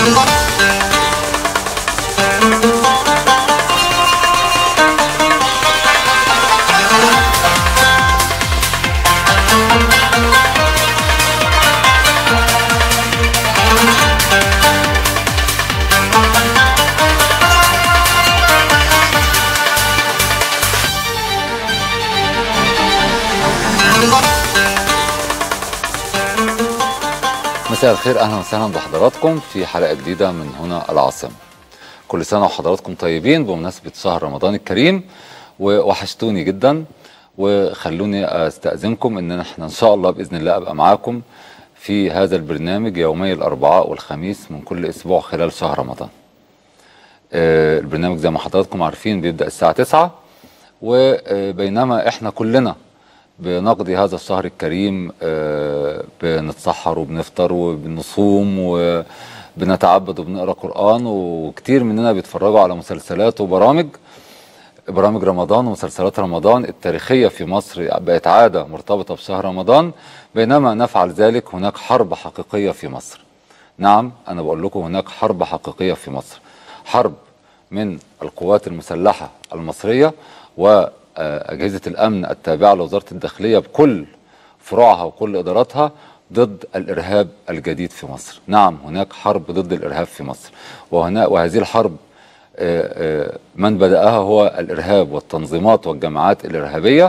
مساء الخير اهلا وسهلا بحضراتكم في حلقه جديده من هنا العاصمه. كل سنه وحضراتكم طيبين بمناسبه شهر رمضان الكريم ووحشتوني جدا وخلوني استاذنكم ان احنا ان شاء الله باذن الله ابقى معاكم في هذا البرنامج يومي الاربعاء والخميس من كل اسبوع خلال شهر رمضان. آه، البرنامج زي ما حضراتكم عارفين بيبدا الساعه 9 وبينما احنا كلنا بنقضي هذا الشهر الكريم آه، بنتسحر وبنفطر وبنصوم وبنتعبد وبنقرا قرآن وكتير مننا بيتفرجوا على مسلسلات وبرامج برامج رمضان ومسلسلات رمضان التاريخية في مصر بقت عادة مرتبطة بشهر رمضان بينما نفعل ذلك هناك حرب حقيقية في مصر نعم أنا بقول لكم هناك حرب حقيقية في مصر حرب من القوات المسلحة المصرية وأجهزة الأمن التابعة لوزارة الداخلية بكل فروعها وكل إداراتها ضد الإرهاب الجديد في مصر نعم هناك حرب ضد الإرهاب في مصر وهنا وهذه الحرب آه، آه، من بدأها هو الإرهاب والتنظيمات والجماعات الإرهابية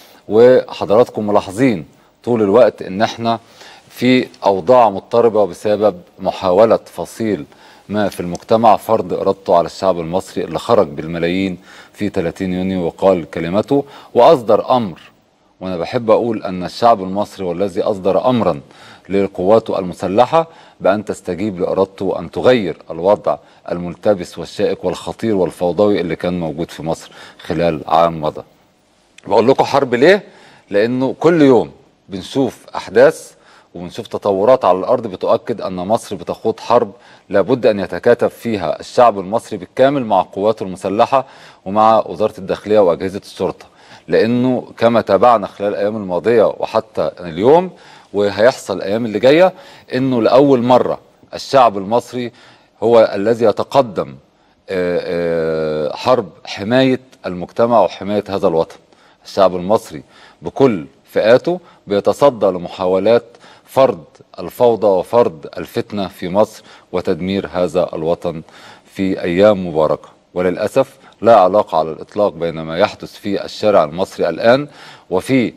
وحضراتكم ملاحظين طول الوقت ان احنا في اوضاع مضطربه بسبب محاوله فصيل ما في المجتمع فرض ارادته على الشعب المصري اللي خرج بالملايين في 30 يونيو وقال كلمته واصدر امر وانا بحب اقول ان الشعب المصري هو الذي اصدر امرا لقواته المسلحه بان تستجيب لارادته وان تغير الوضع الملتبس والشائك والخطير والفوضوي اللي كان موجود في مصر خلال عام مضى. بقول لكم حرب ليه؟ لانه كل يوم بنشوف احداث وبنشوف تطورات على الارض بتؤكد ان مصر بتخوض حرب لابد ان يتكاتف فيها الشعب المصري بالكامل مع قواته المسلحه ومع وزاره الداخليه واجهزه الشرطه لانه كما تابعنا خلال الايام الماضيه وحتى اليوم وهيحصل الايام اللي جايه انه لاول مره الشعب المصري هو الذي يتقدم آه، آه، حرب حمايه المجتمع وحمايه هذا الوطن الشعب المصري بكل فئاته بيتصدى لمحاولات فرض الفوضى وفرض الفتنه في مصر وتدمير هذا الوطن في ايام مباركه وللاسف لا علاقه على الاطلاق بين ما يحدث في الشارع المصري الان وفي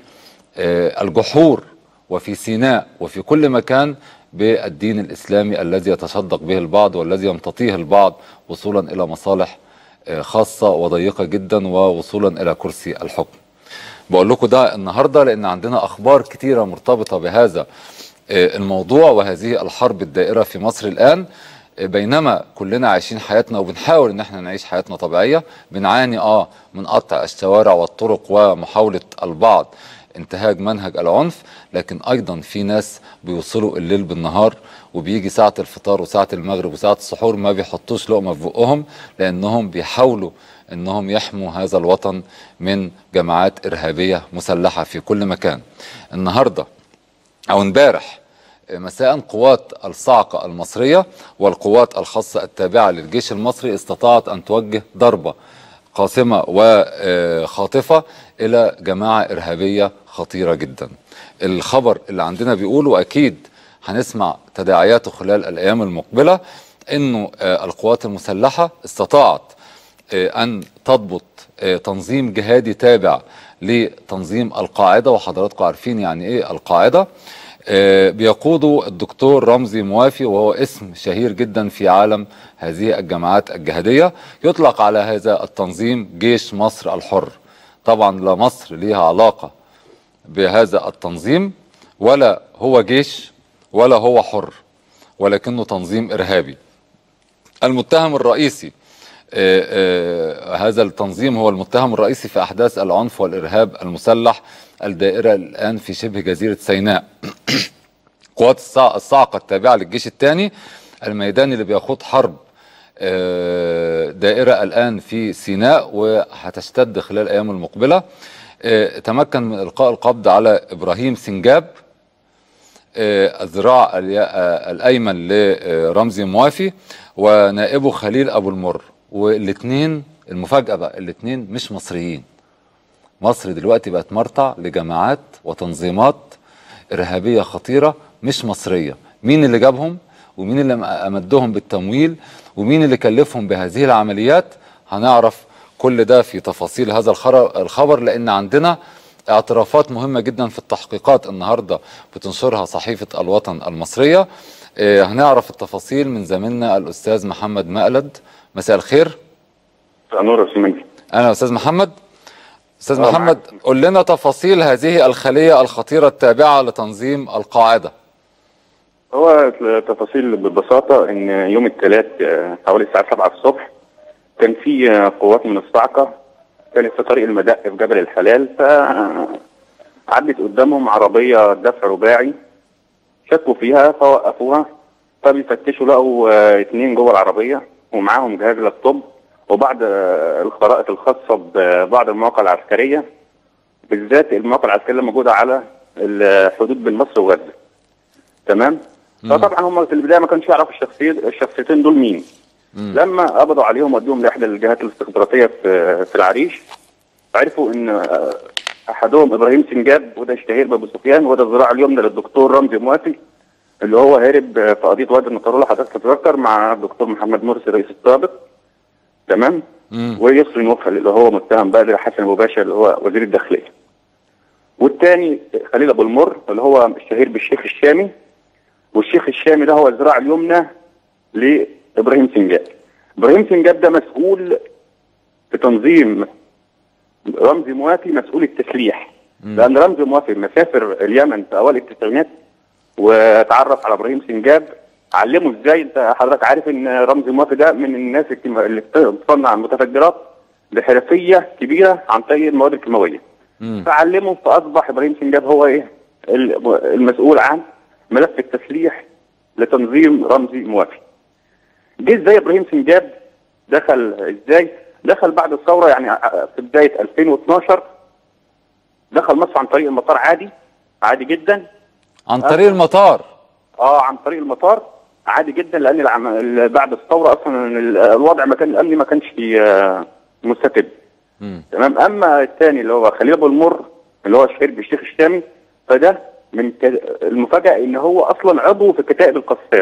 آه، الجحور وفي سيناء وفي كل مكان بالدين الاسلامي الذي يتصدق به البعض والذي يمتطيه البعض وصولا الى مصالح آه، خاصه وضيقه جدا ووصولا الى كرسي الحكم. بقول لكم ده النهارده لان عندنا اخبار كتيره مرتبطه بهذا آه، الموضوع وهذه الحرب الدائره في مصر الان آه، بينما كلنا عايشين حياتنا وبنحاول ان احنا نعيش حياتنا طبيعيه بنعاني اه من قطع الشوارع والطرق ومحاوله البعض انتهاج منهج العنف لكن ايضا في ناس بيوصلوا الليل بالنهار وبيجي ساعه الفطار وساعه المغرب وساعه السحور ما بيحطوش لقمه في بقهم لانهم بيحاولوا انهم يحموا هذا الوطن من جماعات ارهابيه مسلحه في كل مكان. النهارده او امبارح مساء قوات الصاعقه المصريه والقوات الخاصه التابعه للجيش المصري استطاعت ان توجه ضربه قاسمه وخاطفه الى جماعه ارهابيه خطيره جدا. الخبر اللي عندنا بيقول واكيد هنسمع تداعياته خلال الايام المقبله انه آه، القوات المسلحه استطاعت آه، ان تضبط آه، تنظيم جهادي تابع لتنظيم القاعده وحضراتكم عارفين يعني ايه القاعده آه، بيقوده الدكتور رمزي موافي وهو اسم شهير جدا في عالم هذه الجماعات الجهاديه يطلق على هذا التنظيم جيش مصر الحر طبعا لا مصر ليها علاقه بهذا التنظيم ولا هو جيش ولا هو حر ولكنه تنظيم ارهابي المتهم الرئيسي آه، آه، هذا التنظيم هو المتهم الرئيسي في احداث العنف والارهاب المسلح الدائره الان في شبه جزيره سيناء. قوات الصاع- الصاعقه التابعه للجيش الثاني الميداني اللي بيخوض حرب آه، دائره الان في سيناء وهتشتد خلال الايام المقبله. آه، تمكن من القاء القبض على ابراهيم سنجاب آه، الذراع الي- آه، الايمن لرمزي موافي ونائبه خليل ابو المر والاثنين المفاجاه بقى الاثنين مش مصريين مصر دلوقتي بقت مرتع لجماعات وتنظيمات ارهابيه خطيره مش مصريه مين اللي جابهم ومين اللي امدهم بالتمويل ومين اللي كلفهم بهذه العمليات هنعرف كل ده في تفاصيل هذا الخر- الخبر لان عندنا اعترافات مهمه جدا في التحقيقات النهارده بتنشرها صحيفه الوطن المصريه آه، هنعرف التفاصيل من زميلنا الاستاذ محمد مقلد مساء الخير نور عثماني انا استاذ محمد استاذ آه، محمد معاك. قل لنا تفاصيل هذه الخليه الخطيره التابعه لتنظيم القاعده هو التفاصيل ببساطة إن يوم الثلاث آه، حوالي الساعة 7 الصبح كان في آه، قوات من الصاعقة كانت في طريق المدق في جبل الحلال فعدت قدامهم عربية دفع رباعي شكوا فيها فوقفوها فبيفتشوا لقوا آه، اتنين جوه العربية ومعاهم جهاز لابتوب وبعد آه، الخرائط الخاصة ببعض المواقع العسكرية بالذات المواقع العسكرية اللي موجودة على الحدود بين مصر وغزة تمام فطبعا هم في البدايه ما كانش يعرفوا الشخصيتين الشخصيتين دول مين لما قبضوا عليهم ودوهم لاحدى الجهات الاستخباراتيه في في العريش عرفوا ان آه، احدهم ابراهيم سنجاب وده الشهير بابو سفيان وده الذراع اليمنى للدكتور رمزي موافي اللي هو هرب آه، في قضيه وادي النطرولة حضرتك تتذكر مع الدكتور محمد مرسي رئيس السابق تمام مم. ويسري نوفل اللي هو متهم بقى حسن ابو باشا اللي هو وزير الداخليه والثاني خليل ابو المر اللي هو الشهير بالشيخ الشامي والشيخ الشامي ده هو الذراع اليمنى لابراهيم سنجاب ابراهيم سنجاب ده مسؤول في تنظيم رمزي موافي مسؤول التسليح لان رمزي موافي لما سافر اليمن في اوائل التسعينات وتعرف على ابراهيم سنجاب علمه ازاي انت حضرتك عارف ان رمزي موافي ده من الناس الكيم- اللي بتصنع المتفجرات بحرفيه كبيره عن طريق المواد الكيماويه مم. فعلمه فاصبح ابراهيم سنجاب هو ايه الم- المسؤول عن ملف التسليح لتنظيم رمزي موافي جه ازاي ابراهيم سنجاب دخل ازاي دخل بعد الثوره يعني ع- في بدايه 2012 دخل مصر عن طريق المطار عادي عادي جدا عن طريق المطار اه عن طريق المطار عادي جدا لان العم... ال- بعد الثوره اصلا ال- الوضع ما كان الامني ما كانش آه، مستتب مم. تمام اما الثاني اللي هو خليل ابو المر اللي هو الشهير بالشيخ الشامي فده من ك... المفاجاه ان هو اصلا عضو في كتائب القسام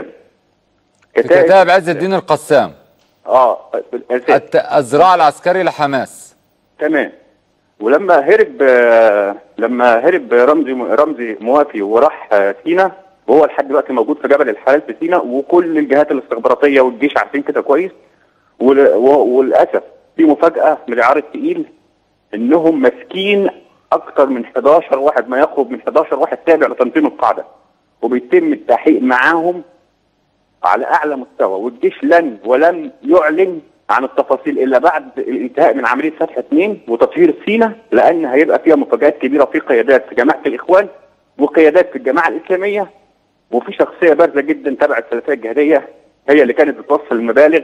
في كتاب عز الدين القسام اه بالأساس. الت- الذراع العسكري لحماس تمام ولما هرب آه، لما هرب رمزي رمزي موافي وراح آه، سينا وهو لحد دلوقتي موجود في جبل الحلال في سينا وكل الجهات الاستخباراتيه والجيش عارفين كده كويس ول- و- وللاسف في مفاجاه من العار الثقيل انهم ماسكين اكثر من 11 واحد ما يقرب من 11 واحد تابع لتنظيم القاعده وبيتم التحقيق معاهم على اعلى مستوى والجيش لن ولن يعلن عن التفاصيل الا بعد الانتهاء من عمليه فتح اثنين وتطهير سينا لان هيبقى فيها مفاجات كبيره في قيادات في جماعه الاخوان وقيادات في الجماعه الاسلاميه وفي شخصيه بارزه جدا تبع السلفيه الجهاديه هي اللي كانت بتوصل المبالغ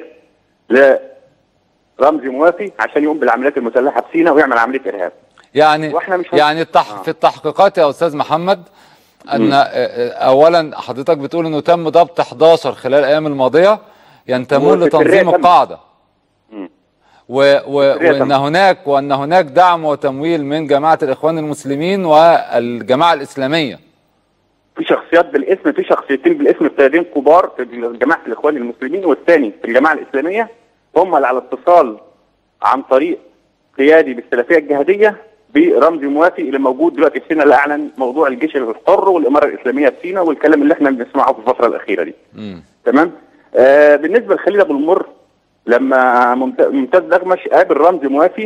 لرمزي موافي عشان يقوم بالعمليات المسلحه في سينا ويعمل عمليه ارهاب يعني وإحنا مش هن- يعني التح... آه. في التحقيقات يا استاذ محمد ان آه، آه، اولا حضرتك بتقول انه تم ضبط 11 خلال الايام الماضيه ينتمون وفي السرية لتنظيم تم. القاعده مم. و... و... السرية وان تم. هناك وان هناك دعم وتمويل من جماعه الاخوان المسلمين والجماعه الاسلاميه في شخصيات بالاسم في شخصيتين بالاسم قيادين كبار في جماعه الاخوان المسلمين والثاني في الجماعه الاسلاميه هم اللي على اتصال عن طريق قيادي بالسلفيه الجهاديه برمزي موافي اللي موجود دلوقتي في سينا اللي اعلن موضوع الجيش الحر والاماره الاسلاميه في سينا والكلام اللي احنا بنسمعه في الفتره الاخيره دي. مم. تمام؟ آه بالنسبه لخليل ابو المر لما ممت- ممتاز دغمش قابل رمزي موافي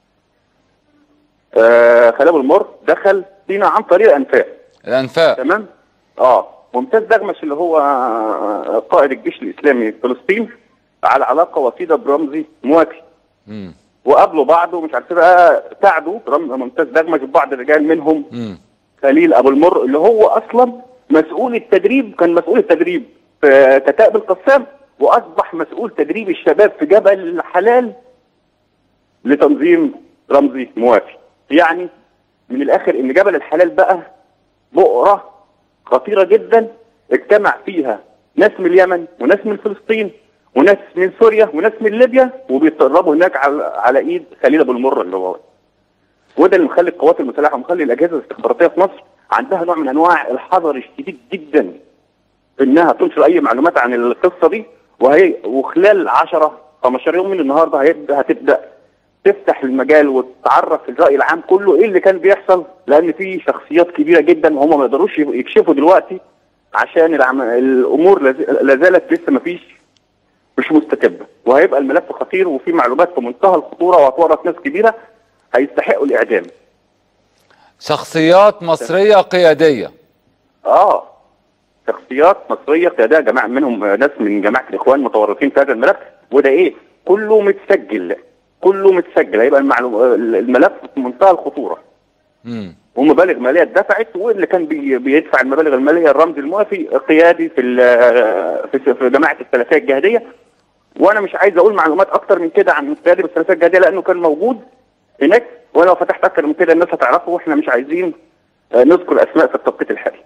آه خليل ابو المر دخل سينا عن طريق الانفاق الانفاق تمام اه ممتاز دغمش اللي هو آه، قائد الجيش الاسلامي في فلسطين على علاقه وطيده برمزي موافي مم. وقابلوا بعض ومش عارف إيه بقى ساعدوا رم- ممتاز دغمش بعض الرجال منهم مم. خليل ابو المر اللي هو اصلا مسؤول التدريب كان مسؤول التدريب في كتائب القسام واصبح مسؤول تدريب الشباب في جبل الحلال لتنظيم رمزي موافي يعني من الاخر ان جبل الحلال بقى بؤره خطيره جدا اجتمع فيها ناس من اليمن وناس من فلسطين وناس من سوريا وناس من ليبيا وبيتدربوا هناك على على ايد خليل ابو المره اللي هو وده اللي مخلي القوات المسلحه ومخلي الاجهزه الاستخباراتيه في مصر عندها نوع من انواع الحذر الشديد جدا في انها تنشر اي معلومات عن القصه دي وهي وخلال 10 15 يوم من النهارده هيبدا هتبدا تفتح المجال وتعرف الراي العام كله ايه اللي كان بيحصل لان في شخصيات كبيره جدا وهم ما يقدروش يكشفوا دلوقتي عشان العم... الامور لز- لا زالت لسه ما فيش مش مستتبه وهيبقى الملف خطير وفي معلومات في منتهى الخطوره وهتورط ناس كبيره هيستحقوا الاعدام شخصيات مصريه قياديه اه شخصيات مصريه قياديه جماعه منهم ناس من جماعه الاخوان متورطين في هذا الملف وده ايه كله متسجل كله متسجل هيبقى المعلوم الملف في منتهى الخطوره امم ومبالغ ماليه اتدفعت واللي كان بي بيدفع المبالغ الماليه الرمز الموافي قيادي في ال- في في جماعه السلفيه الجهاديه وانا مش عايز اقول معلومات اكتر من كده عن القيادي بالسلفيه الجهاديه لانه كان موجود هناك ولو فتحت اكتر من كده الناس هتعرفه واحنا مش عايزين آه، نذكر اسماء في التوقيت الحالي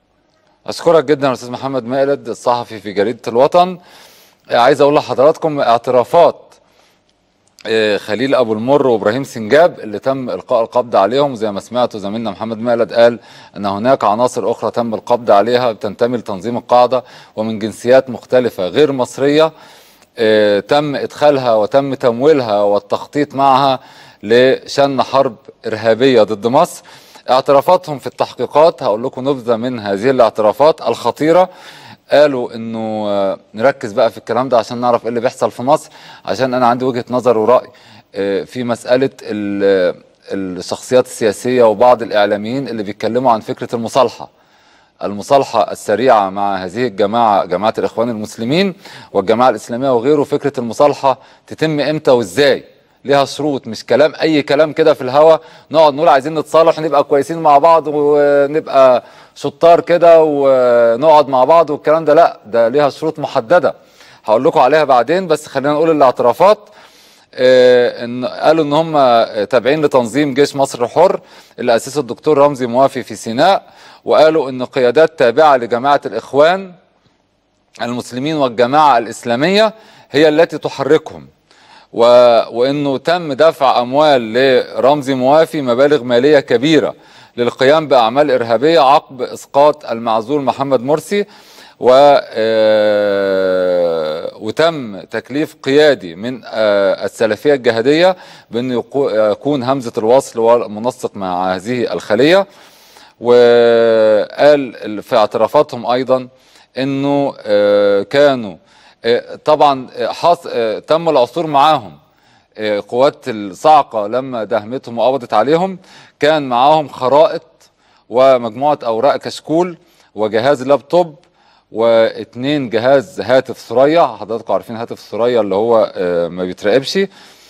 اشكرك جدا يا استاذ محمد مقلد الصحفي في جريده الوطن آه، عايز اقول لحضراتكم اعترافات آه، خليل ابو المر وابراهيم سنجاب اللي تم القاء القبض عليهم زي ما سمعتوا زميلنا محمد مقلد قال ان هناك عناصر اخرى تم القبض عليها بتنتمي لتنظيم القاعده ومن جنسيات مختلفه غير مصريه آه، تم ادخالها وتم تمويلها والتخطيط معها لشن حرب ارهابيه ضد مصر اعترافاتهم في التحقيقات هقول لكم نبذه من هذه الاعترافات الخطيره قالوا انه آه، نركز بقى في الكلام ده عشان نعرف ايه اللي بيحصل في مصر عشان انا عندي وجهه نظر وراي آه، في مساله ال- الشخصيات السياسيه وبعض الاعلاميين اللي بيتكلموا عن فكره المصالحه المصالحة السريعة مع هذه الجماعة جماعة الإخوان المسلمين والجماعة الإسلامية وغيره فكرة المصالحة تتم إمتى وإزاي ليها شروط مش كلام أي كلام كده في الهوا نقعد نقول عايزين نتصالح ونبقى كويسين مع بعض ونبقى شطار كده ونقعد مع بعض والكلام ده لا ده ليها شروط محددة هقول لكم عليها بعدين بس خلينا نقول الاعترافات آه، ان قالوا ان هم تابعين لتنظيم جيش مصر الحر اللي اسسه الدكتور رمزي موافي في سيناء وقالوا ان قيادات تابعه لجماعه الاخوان المسلمين والجماعه الاسلاميه هي التي تحركهم و... وانه تم دفع اموال لرمزي موافي مبالغ ماليه كبيره للقيام باعمال ارهابيه عقب اسقاط المعزول محمد مرسي و آه، وتم تكليف قيادي من آه، السلفيه الجهاديه بانه يقو- يكون همزه الوصل والمنسق مع هذه الخليه وقال في اعترافاتهم ايضا انه آه، كانوا آه، طبعا آه، حص... آه، تم العثور معاهم آه، قوات الصاعقه لما دهمتهم وقبضت عليهم كان معاهم خرائط ومجموعه اوراق كشكول وجهاز لابتوب واثنين جهاز هاتف ثريا حضراتكم عارفين هاتف ثريا اللي هو آه، ما بيتراقبش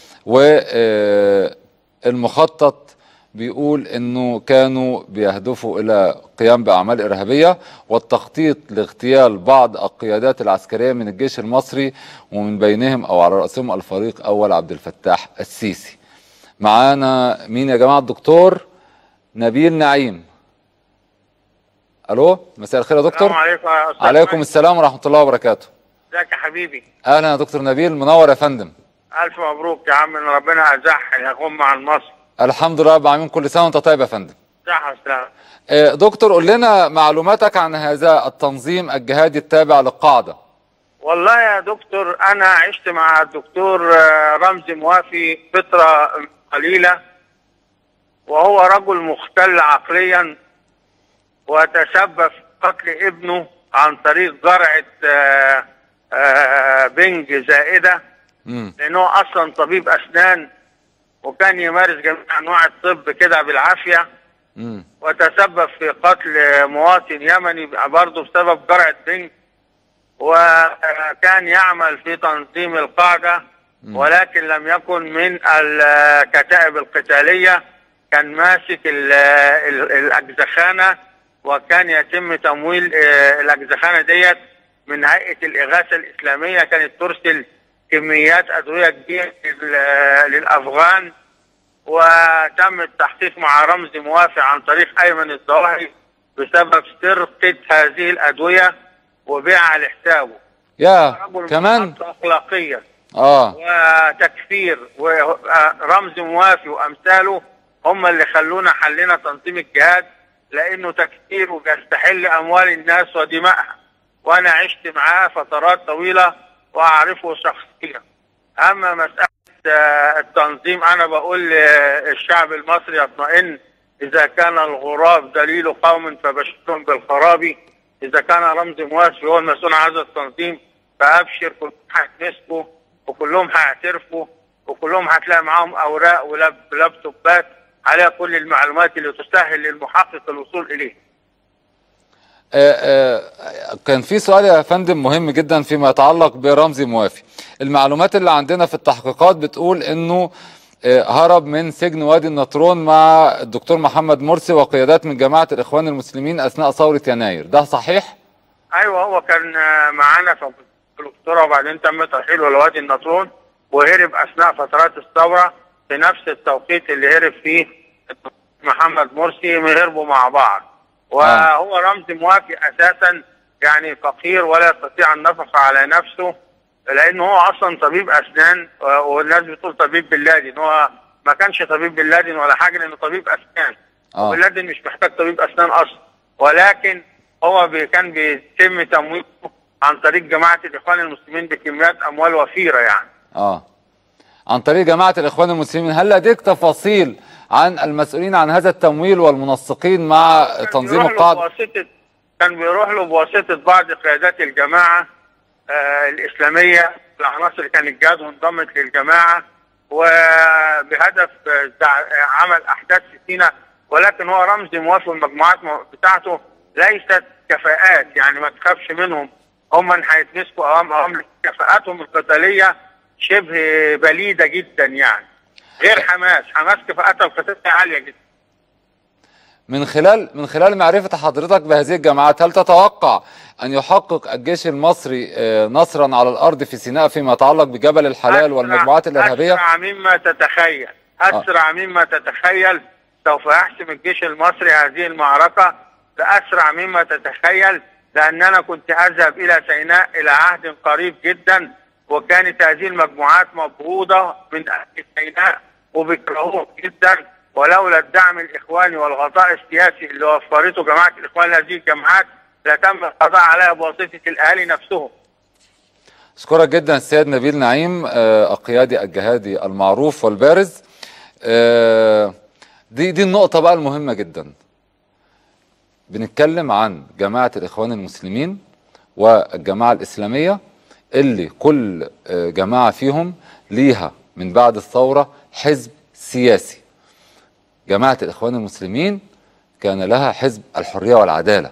والمخطط بيقول انه كانوا بيهدفوا الى قيام باعمال ارهابيه والتخطيط لاغتيال بعض القيادات العسكريه من الجيش المصري ومن بينهم او على راسهم الفريق اول عبد الفتاح السيسي. معانا مين يا جماعه الدكتور نبيل نعيم. الو مساء الخير يا دكتور. السلام عليكم يا استاذ عليكم مجدي. السلام ورحمه الله وبركاته. ازيك يا حبيبي اهلا يا دكتور نبيل منور يا فندم. الف مبروك يا عم ان ربنا ازح يقوم مع مصر الحمد لله رب العالمين كل سنه وانت طيب يا فندم. صحة وسلامة آه، دكتور قول لنا معلوماتك عن هذا التنظيم الجهادي التابع للقاعدة والله يا دكتور انا عشت مع الدكتور آه، رمزي موافي فترة قليلة وهو رجل مختل عقليا وتسبب في قتل ابنه عن طريق جرعة آه، آه، بنج زائدة مم. لانه اصلا طبيب اسنان وكان يمارس جميع انواع الطب كده بالعافيه مم. وتسبب في قتل مواطن يمني برضه بسبب جرعه بنج وكان يعمل في تنظيم القاعده ولكن لم يكن من الكتائب القتاليه كان ماسك ال- ال- الاجزخانه وكان يتم تمويل آه، الاجزخانه ديت من هيئه الاغاثه الاسلاميه كانت ترسل كميات ادويه كبيره لل- للافغان وتم التحقيق مع رمزي موافع عن طريق ايمن الظواهري بسبب سرقة هذه الأدوية وبيعها على حسابه يا رجل كمان منحط أخلاقيا اه وتكفير ورمز موافي وامثاله هم اللي خلونا حلنا تنظيم الجهاد لانه تكفير وبيستحل اموال الناس ودمائها وانا عشت معاه فترات طويله واعرفه شخصيا اما مساله آه، التنظيم انا بقول للشعب المصري يطمئن اذا كان الغراب دليل قوم فبشرهم بالخراب اذا كان رمز مواسي هو المسؤول عن هذا التنظيم فابشر كلهم هيتمسكوا وكلهم هيعترفوا وكلهم هتلاقي معاهم اوراق ولاب لابتوبات عليها كل المعلومات اللي تسهل للمحقق الوصول اليه. آه، آه، كان في سؤال يا فندم مهم جدا فيما يتعلق برمزي موافي المعلومات اللي عندنا في التحقيقات بتقول انه آه، هرب من سجن وادي النطرون مع الدكتور محمد مرسي وقيادات من جماعة الإخوان المسلمين أثناء ثورة يناير ده صحيح؟ ايوه هو كان آه، معانا في الدكتوره وبعدين تم ترحيله لوادي النطرون وهرب اثناء فترات الثوره في نفس التوقيت اللي هرب فيه محمد مرسي هربوا مع بعض وهو رمز موافي اساسا يعني فقير ولا يستطيع النفقه على نفسه لانه هو اصلا طبيب اسنان و- والناس بتقول طبيب بن لادن هو ما كانش طبيب بن لادن ولا حاجه لانه طبيب اسنان آه. وبن لادن مش محتاج طبيب اسنان اصلا ولكن هو بي كان بيتم تمويله عن طريق جماعه الاخوان المسلمين بكميات اموال وفيره يعني آه عن طريق جماعة الإخوان المسلمين هل لديك تفاصيل عن المسؤولين عن هذا التمويل والمنسقين مع كان تنظيم بيروح له القاعدة؟ بواسطة كان بيروح له بواسطة بعض قيادات الجماعة آه الإسلامية العناصر اللي كانت جاد وانضمت للجماعة وبهدف آه، دع- آه، عمل أحداث في سيناء ولكن هو رمز موافق المجموعات م- بتاعته ليست كفاءات يعني ما تخافش منهم هم من هيتمسكوا أوام أوام كفاءاتهم القتالية شبه بليدة جدا يعني غير حماس حماس كفاءاتها القتالية عالية جدا من خلال من خلال معرفة حضرتك بهذه الجماعات هل تتوقع أن يحقق الجيش المصري آه، نصرا على الأرض في سيناء فيما يتعلق بجبل الحلال أسرع- والمجموعات الإرهابية؟ أسرع مما تتخيل أسرع مما تتخيل سوف يحسم الجيش المصري هذه المعركة بأسرع مما تتخيل لأن أنا كنت أذهب إلى سيناء إلى عهد قريب جدا وكانت هذه المجموعات مبغوضة من أهل سيناء وبيكرهوهم جدا ولولا الدعم الإخواني والغطاء السياسي اللي وفرته جماعة الإخوان هذه الجماعات لتم القضاء عليها بواسطة الأهالي نفسهم أشكرك جدا السيد نبيل نعيم آه، القيادي الجهادي المعروف والبارز آه، دي دي النقطة بقى المهمة جدا بنتكلم عن جماعة الإخوان المسلمين والجماعة الإسلامية اللي كل آه، جماعة فيهم ليها من بعد الثورة حزب سياسي جماعة الإخوان المسلمين كان لها حزب الحرية والعدالة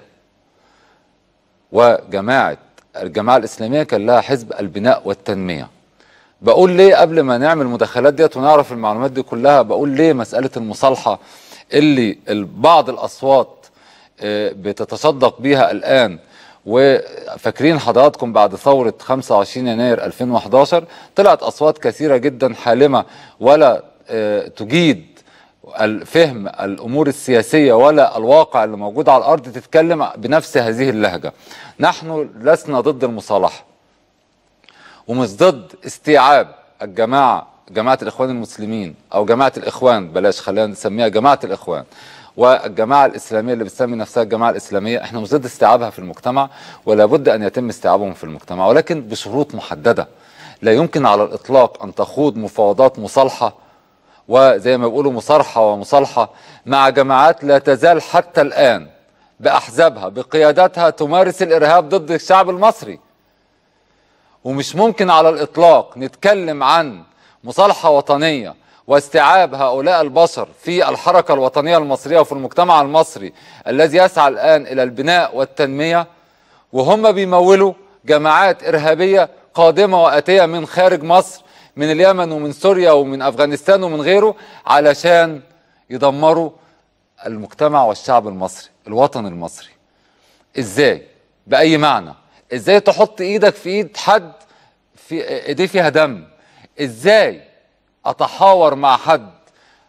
وجماعة الجماعة الإسلامية كان لها حزب البناء والتنمية بقول ليه قبل ما نعمل المداخلات ديت ونعرف المعلومات دي كلها بقول ليه مسألة المصالحة اللي ال- بعض الأصوات آه، بتتصدق بيها الآن وفاكرين حضراتكم بعد ثورة 25 يناير 2011 طلعت أصوات كثيرة جدا حالمة ولا آه، تجيد الفهم الامور السياسيه ولا الواقع اللي موجود على الارض تتكلم بنفس هذه اللهجه. نحن لسنا ضد المصالحه. ومش ضد استيعاب الجماعه جماعه الاخوان المسلمين او جماعه الاخوان بلاش خلينا نسميها جماعه الاخوان والجماعه الاسلاميه اللي بتسمي نفسها الجماعه الاسلاميه احنا مش ضد استيعابها في المجتمع ولا بد ان يتم استيعابهم في المجتمع ولكن بشروط محدده. لا يمكن على الاطلاق ان تخوض مفاوضات مصالحه وزي ما بيقولوا مصارحة ومصالحة مع جماعات لا تزال حتى الآن بأحزابها بقياداتها تمارس الإرهاب ضد الشعب المصري ومش ممكن على الإطلاق نتكلم عن مصالحة وطنية واستيعاب هؤلاء البشر في الحركة الوطنية المصرية وفي المجتمع المصري الذي يسعى الآن إلى البناء والتنمية وهم بيمولوا جماعات إرهابية قادمة وآتية من خارج مصر من اليمن ومن سوريا ومن أفغانستان ومن غيره علشان يدمروا المجتمع والشعب المصري الوطن المصري ازاي بأي معنى ازاي تحط ايدك في ايد حد في ايديه فيها دم ازاي اتحاور مع حد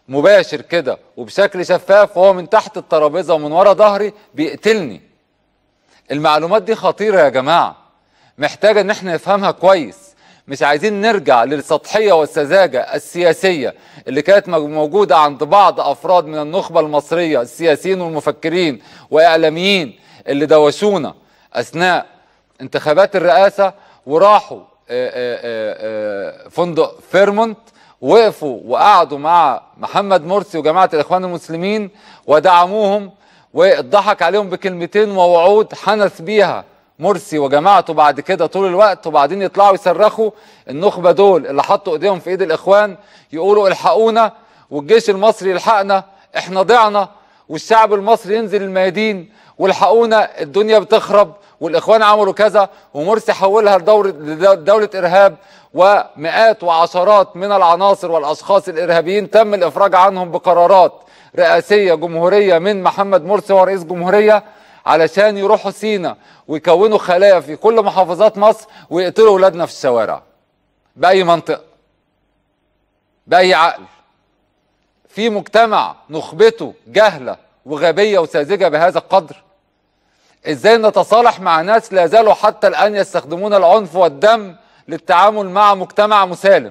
مباشر كده وبشكل شفاف وهو من تحت الترابيزه ومن ورا ظهري بيقتلني المعلومات دي خطيره يا جماعه محتاجه ان احنا نفهمها كويس مش عايزين نرجع للسطحيه والسذاجه السياسيه اللي كانت مو- موجوده عند بعض افراد من النخبه المصريه السياسيين والمفكرين واعلاميين اللي دوشونا اثناء انتخابات الرئاسه وراحوا آه، آه، آه، آه، فندق فيرمونت وقفوا وقعدوا مع محمد مرسي وجماعه الاخوان المسلمين ودعموهم واتضحك عليهم بكلمتين ووعود حنث بيها مرسي وجماعته بعد كده طول الوقت وبعدين يطلعوا يصرخوا النخبه دول اللي حطوا ايديهم في ايد الاخوان يقولوا الحقونا والجيش المصري يلحقنا احنا ضعنا والشعب المصري ينزل الميادين والحقونا الدنيا بتخرب والاخوان عملوا كذا ومرسي حولها لدورة لدولة ارهاب ومئات وعشرات من العناصر والاشخاص الارهابيين تم الافراج عنهم بقرارات رئاسية جمهورية من محمد مرسي وهو رئيس جمهورية علشان يروحوا سينا ويكونوا خلايا في كل محافظات مصر ويقتلوا اولادنا في الشوارع بأي منطق بأي عقل في مجتمع نخبته جهلة وغبية وساذجة بهذا القدر ازاي نتصالح مع ناس لا زالوا حتى الآن يستخدمون العنف والدم للتعامل مع مجتمع مسالم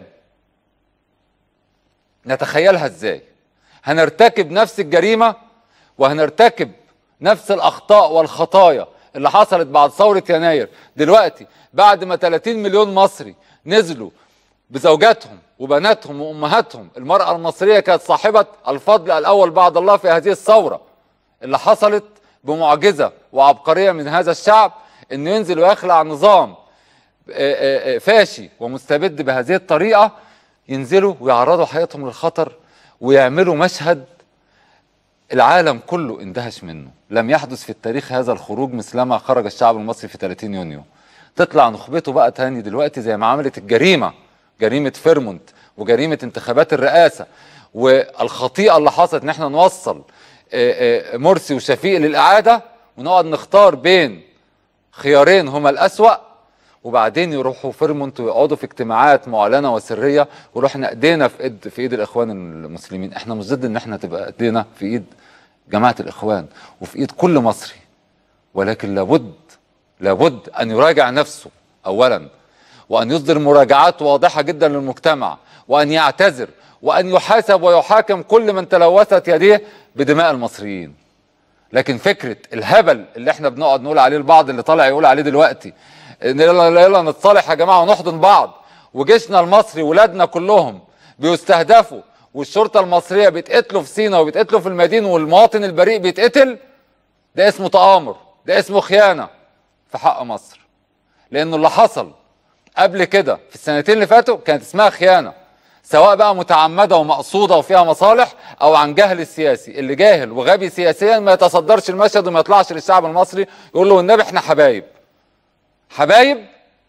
نتخيلها ازاي هنرتكب نفس الجريمة وهنرتكب نفس الأخطاء والخطايا اللي حصلت بعد ثورة يناير دلوقتي بعد ما 30 مليون مصري نزلوا بزوجاتهم وبناتهم وأمهاتهم المرأة المصرية كانت صاحبة الفضل الأول بعد الله في هذه الثورة اللي حصلت بمعجزة وعبقرية من هذا الشعب انه ينزل ويخلع نظام آه، آه، آه، فاشي ومستبد بهذه الطريقة ينزلوا ويعرضوا حياتهم للخطر ويعملوا مشهد العالم كله اندهش منه لم يحدث في التاريخ هذا الخروج مثلما خرج الشعب المصري في 30 يونيو تطلع نخبته بقى تاني دلوقتي زي ما عملت الجريمة جريمة فيرمونت وجريمة انتخابات الرئاسة والخطيئة اللي حصلت ان احنا نوصل آه، آه، مرسي وشفيق للإعادة ونقعد نختار بين خيارين هما الأسوأ وبعدين يروحوا فيرمونت ويقعدوا في اجتماعات معلنه وسريه ويروح احنا ايدينا في ايد في ايد الاخوان المسلمين احنا مش ضد ان احنا تبقى ايدينا في ايد جماعه الاخوان وفي ايد كل مصري ولكن لابد لابد ان يراجع نفسه اولا وان يصدر مراجعات واضحه جدا للمجتمع وان يعتذر وان يحاسب ويحاكم كل من تلوثت يديه بدماء المصريين لكن فكره الهبل اللي احنا بنقعد نقول عليه البعض اللي طالع يقول عليه دلوقتي ان يلا يلا نتصالح يا جماعه ونحضن بعض وجيشنا المصري ولادنا كلهم بيستهدفوا والشرطه المصريه بيتقتلوا في سينا وبيتقتلوا في المدينه والمواطن البريء بيتقتل ده اسمه تآمر ده اسمه خيانه في حق مصر لانه اللي حصل قبل كده في السنتين اللي فاتوا كانت اسمها خيانه سواء بقى متعمده ومقصوده وفيها مصالح او عن جهل سياسي اللي جاهل وغبي سياسيا ما يتصدرش المشهد وما يطلعش للشعب المصري يقول له والنبي احنا حبايب حبايب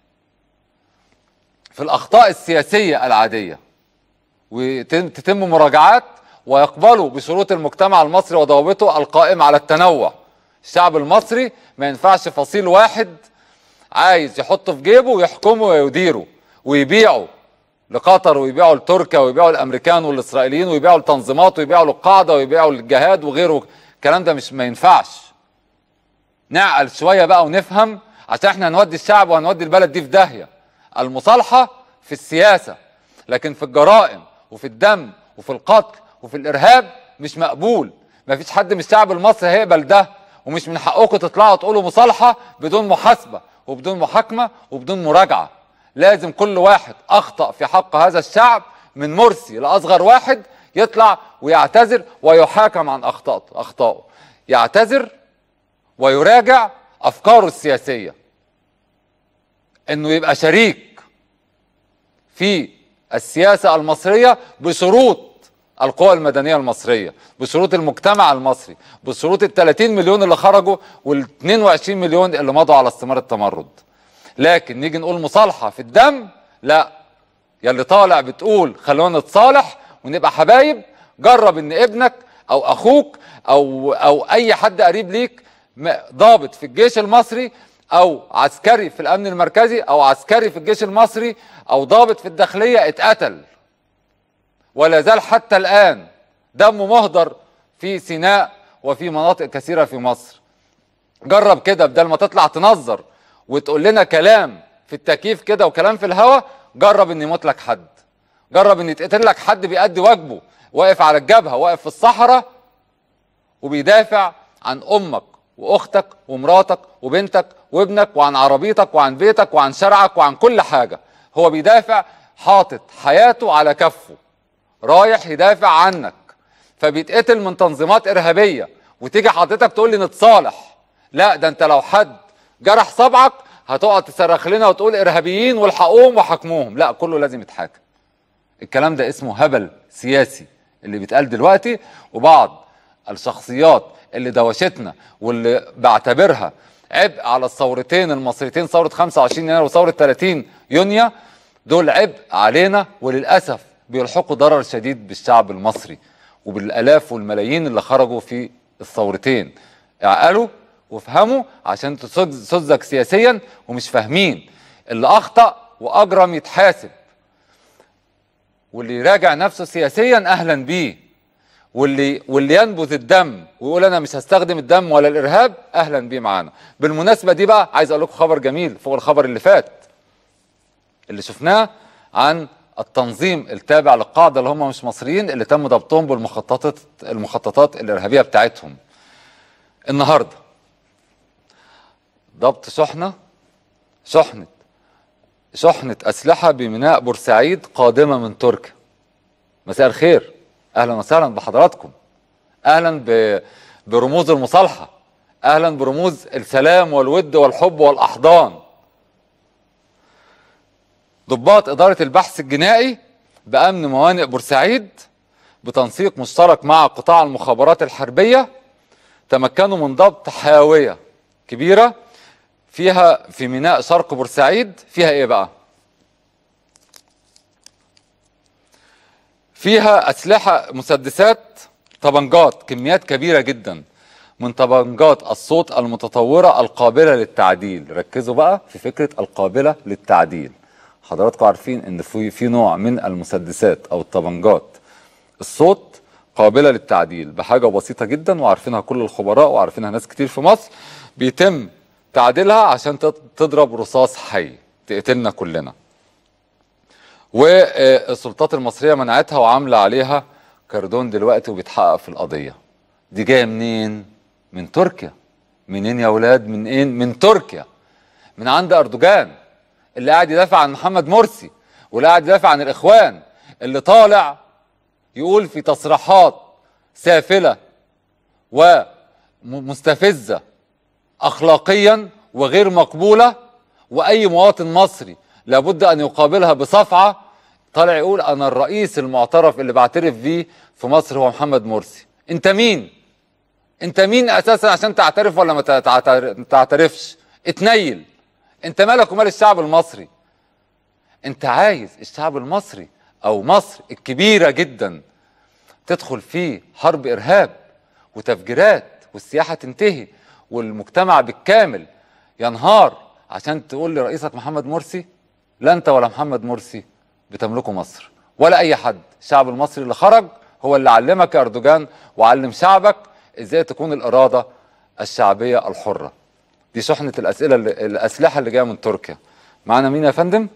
في الاخطاء السياسيه العاديه وتتم مراجعات ويقبلوا بشروط المجتمع المصري وضوابطه القائمه على التنوع الشعب المصري ما ينفعش فصيل واحد عايز يحطه في جيبه ويحكمه ويديره ويبيعه لقطر ويبيعوا لتركيا ويبيعوا الامريكان والاسرائيليين ويبيعوا لتنظيمات ويبيعوا للقاعده ويبيعوا للجهاد وغيره الكلام ده مش ما ينفعش نعقل شويه بقى ونفهم عشان احنا هنودي الشعب وهنودي البلد دي في داهيه المصالحه في السياسه لكن في الجرائم وفي الدم وفي القتل وفي الارهاب مش مقبول ما فيش حد من الشعب المصري هيقبل ده ومش من حقكم تطلعوا تقولوا مصالحه بدون محاسبه وبدون محاكمه وبدون مراجعه لازم كل واحد اخطا في حق هذا الشعب من مرسي لاصغر واحد يطلع ويعتذر ويحاكم عن اخطاءه اخطائه يعتذر ويراجع افكاره السياسيه انه يبقى شريك في السياسه المصريه بشروط القوى المدنيه المصريه بشروط المجتمع المصري بشروط ال 30 مليون اللي خرجوا وال 22 مليون اللي مضوا على استماره التمرد لكن نيجي نقول مصالحه في الدم لا يا اللي طالع بتقول خلونا نتصالح ونبقى حبايب جرب ان ابنك او اخوك او او اي حد قريب ليك م- ضابط في الجيش المصري او عسكري في الامن المركزي او عسكري في الجيش المصري او ضابط في الداخليه اتقتل ولا زال حتى الان دم مهدر في سيناء وفي مناطق كثيره في مصر جرب كده بدل ما تطلع تنظر وتقول لنا كلام في التكييف كده وكلام في الهوا جرب ان يموت لك حد جرب ان يتقتل لك حد بيأدي واجبه واقف على الجبهه واقف في الصحراء وبيدافع عن امك واختك ومراتك وبنتك وابنك وعن عربيتك وعن بيتك وعن شرعك وعن كل حاجه هو بيدافع حاطط حياته على كفه رايح يدافع عنك فبيتقتل من تنظيمات ارهابيه وتيجي حضرتك تقول لي نتصالح لا ده انت لو حد جرح صبعك هتقعد تصرخ لنا وتقول ارهابيين والحقوهم وحكموهم لا كله لازم يتحاكم الكلام ده اسمه هبل سياسي اللي بيتقال دلوقتي وبعض الشخصيات اللي دوشتنا واللي بعتبرها عبء على الثورتين المصريتين ثوره 25 يناير وثوره 30 يونيو دول عبء علينا وللاسف بيلحقوا ضرر شديد بالشعب المصري وبالالاف والملايين اللي خرجوا في الثورتين اعقلوا وافهموا عشان تسذك سياسيا ومش فاهمين اللي اخطا واجرم يتحاسب واللي يراجع نفسه سياسيا اهلا بيه واللي واللي ينبذ الدم ويقول انا مش هستخدم الدم ولا الارهاب اهلا بيه معانا بالمناسبه دي بقى عايز اقول لكم خبر جميل فوق الخبر اللي فات اللي شفناه عن التنظيم التابع للقاعده اللي هم مش مصريين اللي تم ضبطهم بالمخططات المخططات الارهابيه بتاعتهم النهارده ضبط شحنه شحنه شحنه اسلحه بميناء بورسعيد قادمه من تركيا مساء الخير اهلا وسهلا بحضراتكم اهلا ب... برموز المصالحه اهلا برموز السلام والود والحب والاحضان ضباط اداره البحث الجنائي بامن موانئ بورسعيد بتنسيق مشترك مع قطاع المخابرات الحربيه تمكنوا من ضبط حاويه كبيره فيها في ميناء شرق بورسعيد فيها ايه بقى فيها اسلحه مسدسات طبنجات كميات كبيره جدا من طبنجات الصوت المتطوره القابله للتعديل ركزوا بقى في فكره القابله للتعديل حضراتكم عارفين ان في في نوع من المسدسات او الطبنجات الصوت قابله للتعديل بحاجه بسيطه جدا وعارفينها كل الخبراء وعارفينها ناس كتير في مصر بيتم تعديلها عشان تضرب رصاص حي تقتلنا كلنا والسلطات المصريه منعتها وعامله عليها كردون دلوقتي وبيتحقق في القضيه دي جايه منين من تركيا منين يا ولاد من ايه من تركيا من عند اردوغان اللي قاعد يدافع عن محمد مرسي واللي قاعد يدافع عن الاخوان اللي طالع يقول في تصريحات سافله ومستفزه اخلاقيا وغير مقبوله واي مواطن مصري لابد ان يقابلها بصفعه طالع يقول انا الرئيس المعترف اللي بعترف بيه في مصر هو محمد مرسي انت مين انت مين اساسا عشان تعترف ولا ما تعترفش اتنيل انت مالك ومال الشعب المصري انت عايز الشعب المصري او مصر الكبيره جدا تدخل في حرب ارهاب وتفجيرات والسياحه تنتهي والمجتمع بالكامل ينهار عشان تقول لرئيسك محمد مرسي لا انت ولا محمد مرسي بتملكوا مصر ولا اي حد الشعب المصري اللي خرج هو اللي علمك يا اردوغان وعلم شعبك ازاي تكون الاراده الشعبيه الحره دي شحنه الاسئله اللي الاسلحه اللي جايه من تركيا معانا مين يا فندم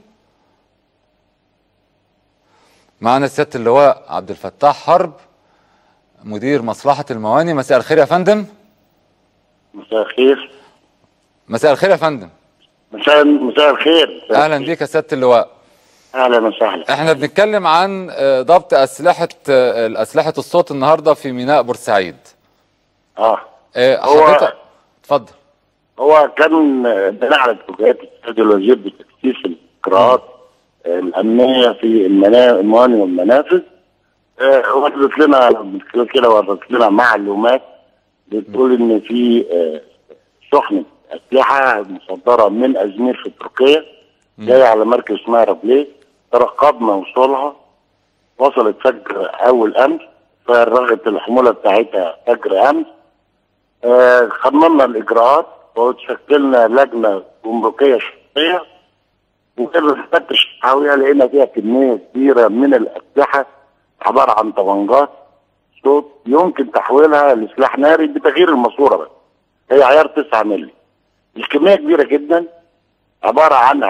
معانا سياده اللواء عبد الفتاح حرب مدير مصلحه المواني مساء الخير يا فندم مساء الخير مساء الخير يا فندم مساء مساء الخير اهلا بيك يا سياده اللواء اهلا وسهلا احنا بنتكلم عن آه، ضبط اسلحه آه، اسلحه الصوت النهارده في ميناء بورسعيد اه آه، هو- حضرتك اتفضل هو كان بناء على توجيهات السيد الوزير بتكثيف الاجراءات الامنيه في المنا- الموانئ والمنافذ آه، وردت لنا من خلال كده وردت لنا معلومات بتقول ان في آه، شحنه اسلحه مصدره من ازمير في تركيا جايه على مركز اسمها رابليه ترقبنا وصولها وصلت فجر اول امس فرغت الحموله بتاعتها فجر امس آه، خممنا الاجراءات وتشكلنا لجنه جمركيه شخصيه وكنا نفتش الحاويه لقينا فيها كميه كبيره من الاسلحه عباره عن طبنجات صوت يمكن تحويلها لسلاح ناري بتغيير الماسوره بس هي عيار 9 مللي الكميه كبيره جدا عباره عن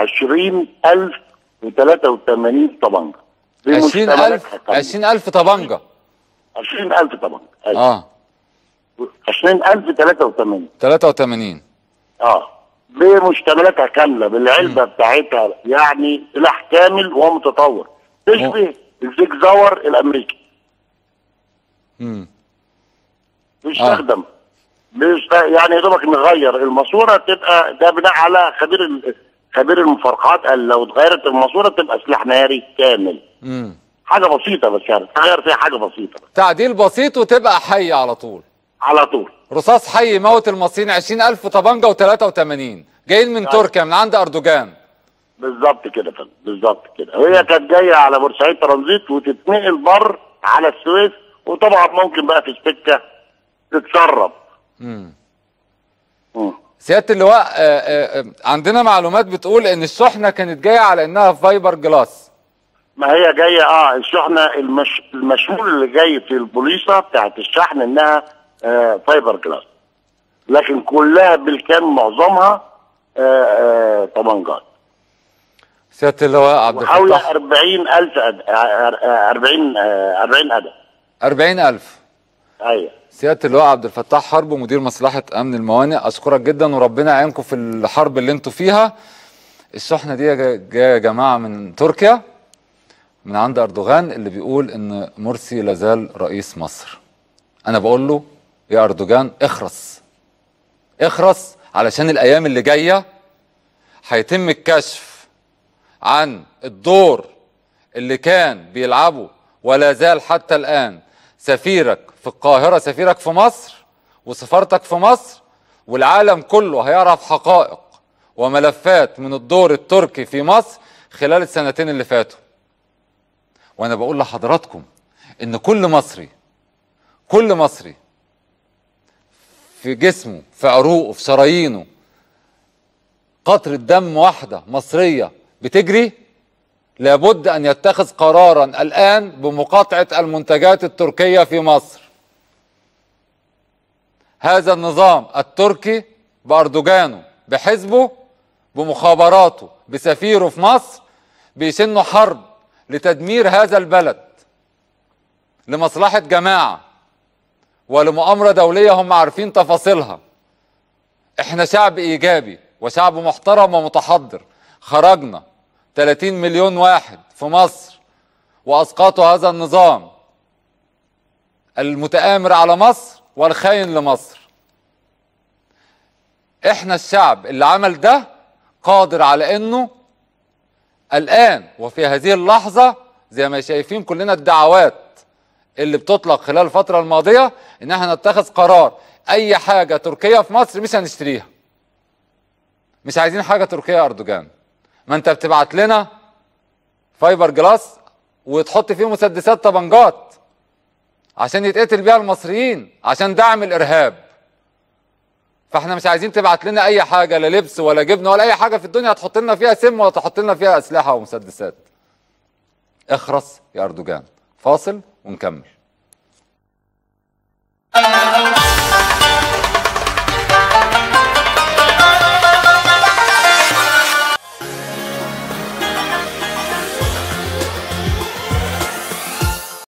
20083 طبنجه 20000 20000 طبنجه 20000 طبنجه أيوة. اه 20083 83 اه بمشتملاتها كامله بالعلبه بتاعتها يعني سلاح كامل ومتطور تشبه الزيك زاور الامريكي امم بيستخدم بيست... يعني يا دوبك نغير الماسوره تبقى ده بناء على خبير ال... خبير المفارقات قال لو اتغيرت الماسوره تبقى سلاح ناري كامل امم حاجه بسيطه بس يعني تغير فيها حاجه بسيطه بس. تعديل بسيط وتبقى حي على طول على طول رصاص حي يموت المصريين 20000 طبنجه و83 جايين من تركيا من عند اردوغان بالظبط كده يا فندم بالظبط كده وهي كانت جايه على بورسعيد ترانزيت وتتنقل بر على السويس وطبعا ممكن بقى في السكه تتسرب امم مم. سياده اللواء آه، آه، آه، عندنا معلومات بتقول ان الشحنه كانت جايه على انها فايبر جلاس ما هي جايه اه الشحنه المش... المشمول اللي جاي في البوليصه بتاعت الشحن انها آه فايبر جلاس لكن كلها بالكامل معظمها آه آه طبنجات سياده اللواء عبد وحوالي الفتاح 40000 أد... آه، آه، 40 آه 40 أدب 40000 ايوه سياده اللواء عبد الفتاح حرب مدير مصلحه امن الموانئ اشكرك جدا وربنا يعينكم في الحرب اللي انتوا فيها الشحنه دي جا- جايه يا جماعه من تركيا من عند اردوغان اللي بيقول ان مرسي لازال رئيس مصر انا بقول له يا اردوغان اخرس اخرس علشان الايام اللي جايه هيتم الكشف عن الدور اللي كان بيلعبه ولا زال حتى الآن سفيرك في القاهرة سفيرك في مصر وسفارتك في مصر والعالم كله هيعرف حقائق وملفات من الدور التركي في مصر خلال السنتين اللي فاتوا وانا بقول لحضراتكم ان كل مصري كل مصري في جسمه في عروقه في شرايينه قطرة دم واحدة مصرية بتجري لابد أن يتخذ قرارا الآن بمقاطعة المنتجات التركية في مصر هذا النظام التركي بأردوغانه بحزبه بمخابراته بسفيره في مصر بيشنوا حرب لتدمير هذا البلد لمصلحة جماعة ولمؤامرة دولية هم عارفين تفاصيلها احنا شعب ايجابي وشعب محترم ومتحضر خرجنا 30 مليون واحد في مصر واسقطوا هذا النظام المتآمر على مصر والخاين لمصر احنا الشعب اللي عمل ده قادر على انه الان وفي هذه اللحظة زي ما شايفين كلنا الدعوات اللي بتطلق خلال الفترة الماضية ان احنا نتخذ قرار اي حاجة تركية في مصر مش هنشتريها مش عايزين حاجة تركية يا اردوغان ما انت بتبعت لنا فايبر جلاس وتحط فيه مسدسات طبنجات عشان يتقتل بيها المصريين عشان دعم الارهاب فاحنا مش عايزين تبعت لنا اي حاجه لا لبس ولا جبنه ولا اي حاجه في الدنيا تحط لنا فيها سم ولا تحط لنا فيها اسلحه ومسدسات اخرس يا اردوغان فاصل ونكمل